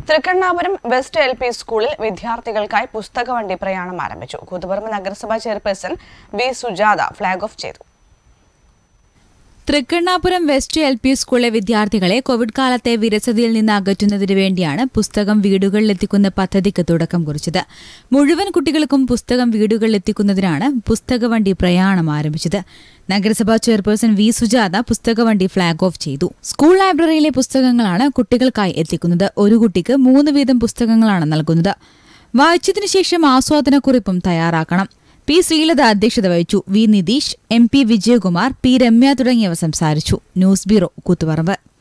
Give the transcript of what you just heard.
Thrikkannapuram west L P സ്കൂളിൽ വിദ്യാർത്ഥികൾക്കായി പുസ്തകവണ്ടി പ്രയാണം ആരംഭിച്ചു കൂത്തുപറമ്പ് നഗരസഭാ chairperson V Sujatha flag off ചെയ്തു തൃക്കണ്ണാപുരം വെസ്റ്റ് എൽ പി സ്കൂളിലെ വിദ്യാർത്ഥികളെ കോവിഡ് കാലത്തെ വിരസതയിൽ നിന്ന് അകറ്റുന്നതിന് വേണ്ടിയാണ് പുസ്തകം വീടുകളിലെത്തിക്കുന്ന പദ്ധതിക്ക് തുടക്കം കുറിച്ചത് മുഴുവൻ കുട്ടികൾക്കും പുസ്തകം വീടുകളിലെത്തിക്കുന്നതിനാണ് പുസ്തകവണ്ടി പ്രയാണം ആരംഭിച്ചത് നഗരസഭാ ചെയർപേഴ്സൺ വി സുജാത പുസ്തകവണ്ടി ഫ്ളാഗ് ഓഫ് ചെയ്തു സ്കൂൾ ലൈബ്രറിയിലെ പുസ്തകങ്ങളാണ് കുട്ടികൾക്കായി എത്തിക്കുന്നത് ഒരു കുട്ടിക്ക് മൂന്ന് വീതം പുസ്തകങ്ങളാണ് നൽകുന്നത് വായിച്ചതിനു ശേഷം ആസ്വാദനക്കുറിപ്പും തയ്യാറാക്കണം പി ശ്രീലത അധ്യക്ഷത വഹിച്ചു V Nitheesh M P Vijayakumar P Ramya തുടങ്ങിയവർ സംസാരിച്ചു ന്യൂസ് ബ്യൂറോ കൂത്തുപറമ്പ്